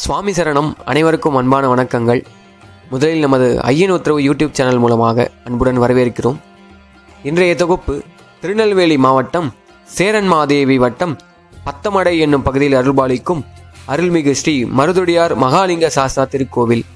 சுவாமி சரணம் அனைவருக்கும் அன்பான வணக்கங்கள் முதலில் நமது ஐயன் உத்தரவு யூடியூப் சேனல் மூலமாக அன்புடன் வரவேற்கிறோம் இன்றைய தொகுப்பு திருநெல்வேலி மாவட்டம் சேரன்மாதேவி வட்டம் பத்தமடை என்னும் பகுதியில் அருள்பாலிக்கும் அருள்மிகு ஸ்ரீ மருதுடியார் மகாலிங்க சாஸ்தா திருக்கோவில்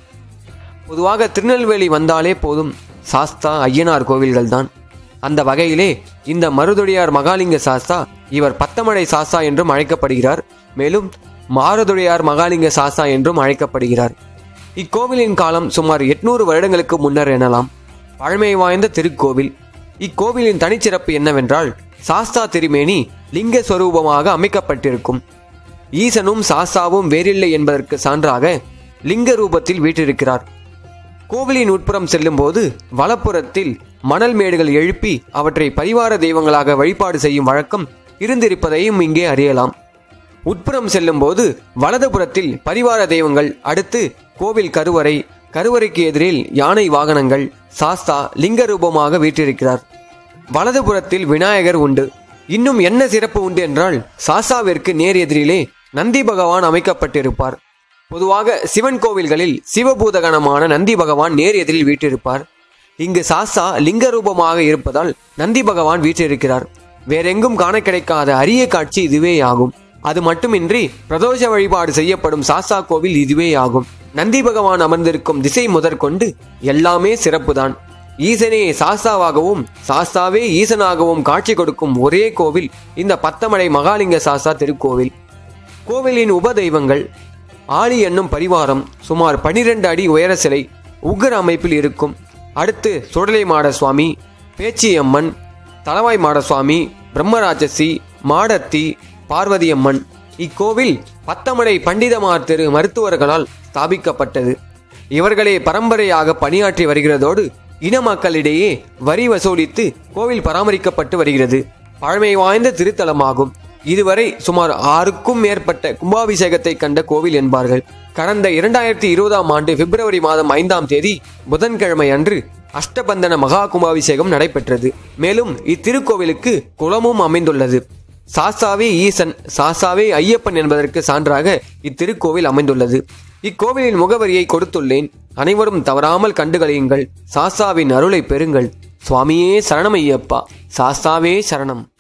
பொதுவாக திருநெல்வேலி வந்தாலே போதும் சாஸ்தா ஐயனார் கோவில்கள்தான் அந்த வகையிலே இந்த மருதுடையார் மகாலிங்க சாஸ்தா இவர் பத்தமடை சாஸ்தா என்றும் அழைக்கப்படுகிறார் மேலும் மாருதுடையார் மகாலிங்க சாஸ்தா என்றும் அழைக்கப்படுகிறார் இக்கோவிலின் காலம் சுமார் எட்நூறு வருடங்களுக்கு முன்னர் எனலாம் பழமை வாய்ந்த திருக்கோவில் இக்கோவிலின் தனிச்சிறப்பு என்னவென்றால் சாஸ்தா திருமேனி லிங்க ஸ்வரூபமாக அமைக்கப்பட்டிருக்கும் ஈசனும் சாஸ்தாவும் வேறில்லை என்பதற்கு சான்றாக லிங்க ரூபத்தில் வீற்றிருக்கிறார் கோவிலின் உட்புறம் செல்லும்போது வலப்புறத்தில் மணல் மேடுகள் எழுப்பி அவற்றை பரிவார தெய்வங்களாக வழிபாடு செய்யும் வழக்கம் இருந்திருப்பதையும் இங்கே அறியலாம் உட்புறம் செல்லும்போது வலதுபுறத்தில் பரிவார தெய்வங்கள் அடுத்து கோவில் கருவறை கருவறைக்கு எதிரில் யானை வாகனங்கள் சாஸ்தா லிங்க ரூபமாக வீற்றிருக்கிறார் வலதுபுறத்தில் விநாயகர் உண்டு இன்னும் என்ன சிறப்பு உண்டு என்றால் சாஸ்தாவிற்கு நேர் எதிரிலே நந்தி பகவான் அமைக்கப்பட்டிருப்பார் பொதுவாக சிவன் கோவில்களில் சிவபூதகணமான நந்தி பகவான் நேர் எதிரில் வீற்றிருப்பார் இங்கு சாஸ்தா லிங்க ரூபமாக இருப்பதால் நந்தி பகவான் வீற்றிருக்கிறார் வேறெங்கும் காண கிடைக்காத அரிய காட்சி இதுவே ஆகும் அது மட்டுமின்றி பிரதோஷ வழிபாடு செய்யப்படும் சாஸ்தா கோவில் இதுவே ஆகும் நந்தி பகவான் அமர்ந்திருக்கும் திசை முதற்கொண்டு எல்லாமே சிறப்புதான் ஈசனே சாஸ்தாவாகவும் சாஸ்தாவே ஈசனாகவும் காட்சி கொடுக்கும் ஒரே கோவில் இந்த பத்தமடை மகாலிங்க சாஸ்தா திருக்கோவில் கோவிலின் உபதெய்வங்கள் ஆலி என்னும் பரிவாரம் சுமார் பனிரெண்டு அடி உயர சிலை உக்ர அமைப்பில் இருக்கும் அடுத்து சுடலை மாட சுவாமி பேச்சியம்மன் தலவாய் மாட சுவாமி பிரம்மராட்சசி மாடத்தி பார்வதியம்மன் இக்கோவில் பத்தமடை பண்டிதமார் திரு மருத்துவர்களால் ஸ்தாபிக்கப்பட்டது இவர்களே பரம்பரையாக பணியாற்றி வருகிறதோடு இன மக்களிடையே வரி வசூலித்து கோவில் பராமரிக்கப்பட்டு வருகிறது பழமை வாய்ந்த திருத்தலமாகும் இதுவரை சுமார் ஆறுக்கும் மேற்பட்ட கும்பாபிஷேகத்தை கண்ட கோவில் என்பார்கள் கடந்த இரண்டாயிரத்தி இருபதாம் ஆண்டு பிப்ரவரி மாதம் ஐந்தாம் தேதி புதன்கிழமை அன்று அஷ்டபந்தன மகா கும்பாபிஷேகம் நடைபெற்றது மேலும் இத்திருக்கோவிலுக்கு குளமும் அமைந்துள்ளது சாஸ்தாவே ஈசன் சாஸ்தாவே ஐயப்பன் என்பதற்கு சான்றாக இத்திருக்கோவில் அமைந்துள்ளது இக்கோவிலின் முகவரியை கொடுத்துள்ளேன் அனைவரும் தவறாமல் கண்டுகளியுங்கள் சாஸ்தாவின் அருளை பெறுங்கள் சுவாமியே சரணம் ஐயப்பா சாஸ்தாவே சரணம்